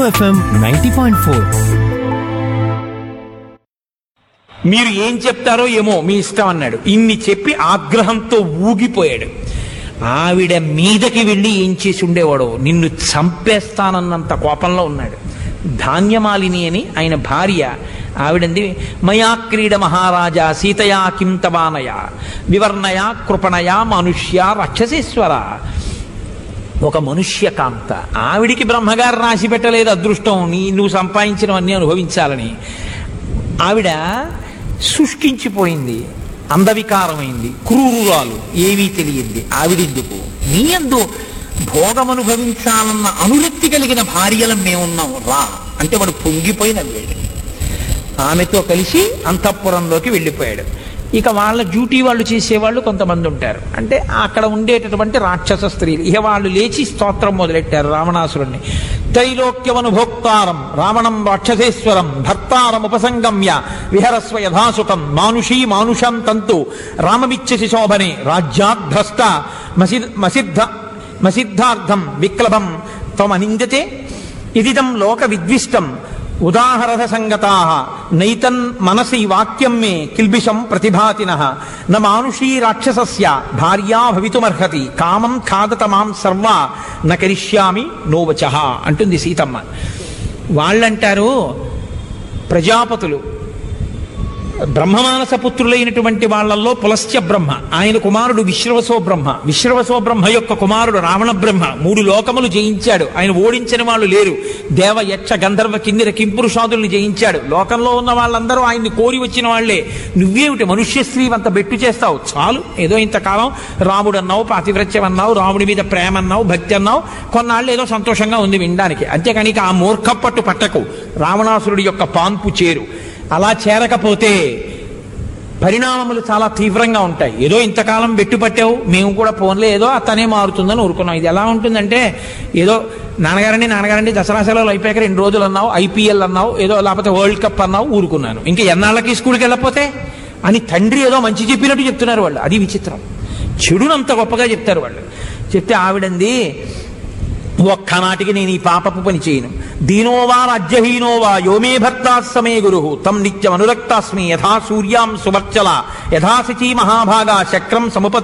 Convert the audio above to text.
FM ninety point four మీరు ఏం చెప్తారో ఏమో మీ ఇష్టం అన్నాడు ఇన్ని చెప్పి ఆగ్రహంతో ఊగిపోయాడు ఆవిడ మీదకి వెళ్ళి ఏం చేసి ఉండేవాడు నిన్ను చంపేస్తానన్నంత కోపంలో ఉన్నాడు ధాన్యమాలిని అని ఆయన భార్య ఆవిడంది మయా క్రీడ మహారాజా సీతయా కిం తవానయ వివర్ణయ కృపణయ మనుష్య రాక్షసేశ్వర ఒక మనుష్య కాంత ఆవిడికి బ్రహ్మగారు రాసి పెట్టలేదు అదృష్టం నీ నువ్వు సంపాదించినవన్నీ అనుభవించాలని ఆవిడ శుష్కించిపోయింది అందవికారమైంది క్రూరురాలు ఏవీ తెలియంది ఆవిడెందుకు నీ అందు భోగమనుభవించాలన్న అనురక్తి కలిగిన భార్యలం మేమున్నాం రా అంటే వాడు పొంగిపోయి నవ్వాడు ఆమెతో కలిసి అంతఃపురంలోకి వెళ్ళిపోయాడు ఇక వాళ్ళ డ్యూటీ వాళ్ళు చేసేవాళ్ళు కొంతమంది ఉంటారు అంటే అక్కడ ఉండేటటువంటి రాక్షస స్త్రీలు ఇక వాళ్ళు లేచి స్తోత్రం మొదలెట్టారు రావణాసురుణ్ణి త్రైలోక్యమనుభోక్తారం రావణం రాక్షసేశ్వరం భర్తారం ఉపసంగమ్య విహరస్వ యథాసుతం మానుషీ మానుషం తంతు రామమిచ్చసి శోభనే రాజ్యాద్భ్రష్ట మసి మసిద్ధ మసిద్ధార్థం విక్లభం త్వమనిందతే ఇదిదం లోక విద్విష్టం ఉదాహరణ సంగతా నైతన్ మనసి వాక్యం మే కిల్బిషం ప్రతిభాతిన న మానుషీ రాక్షసస్య భార్యా భవితుమర్హతి కామం ఖాదత మాం సర్వా న కరిష్యామి నోవచ అంటుంది సీతమ్మ వాళ్ళంటారు ప్రజాపతులు బ్రహ్మమానస పుత్రులైనటువంటి వాళ్ళల్లో పులస్త్య బ్రహ్మ ఆయన కుమారుడు విశ్రవసో బ్రహ్మ విశ్రవసో బ్రహ్మ యొక్క కుమారుడు రావణ బ్రహ్మ మూడు లోకములు జయించాడు ఆయన ఓడించిన వాళ్ళు లేరు దేవ యక్ష గంధర్వ కిన్నెర కింపురుషాదుల్ని జయించాడు లోకంలో ఉన్న వాళ్ళందరూ ఆయన్ని కోరి వచ్చిన వాళ్లే నువ్వేమిటి మనుష్య స్త్రీ అంత బెట్టు చేస్తావు చాలు ఏదో ఇంతకాలం రాముడు అన్నావు పాతివ్రత్యం అన్నావు రాముడి మీద ప్రేమ అన్నావు భక్తి అన్నావు కొన్నాళ్ళు ఏదో సంతోషంగా ఉంది వినడానికి అంతేకాని ఇక ఆ మూర్ఖపట్టు పట్టకు రావణాసురుడి యొక్క పాన్పు చేరు అలా చేరకపోతే పరిణామములు చాలా తీవ్రంగా ఉంటాయి ఏదో ఇంతకాలం బెట్టు పట్టావు మేము కూడా ఫోన్లో ఏదో అతనే మారుతుందని ఊరుకున్నాం ఇది ఎలా ఉంటుందంటే ఏదో నాన్నగారండి నాన్నగారండి దసరా సెలవులు అయిపోయాక రెండు రోజులు అన్నావు ఐపీఎల్ అన్నావు ఏదో లేకపోతే వరల్డ్ కప్ అన్నావు ఊరుకున్నాను ఇంకా ఎన్నాళ్ళకి స్కూల్కి వెళ్ళకపోతే అని తండ్రి ఏదో మంచి చెప్పినట్టు చెప్తున్నారు వాళ్ళు అది విచిత్రం చెడునంత గొప్పగా చెప్తారు వాళ్ళు చెప్తే ఆవిడంది ఒక్కనాటికి నేను ఈ పాపపు పని చేయను దీనోవా రాజ్యహీనోవా యోమే భర్తా సమే గురు తం నిత్యం అనురక్తాస్మి యథా సూర్యాం సువర్చల యథా శచీ మహాభాగా చక్రం సముప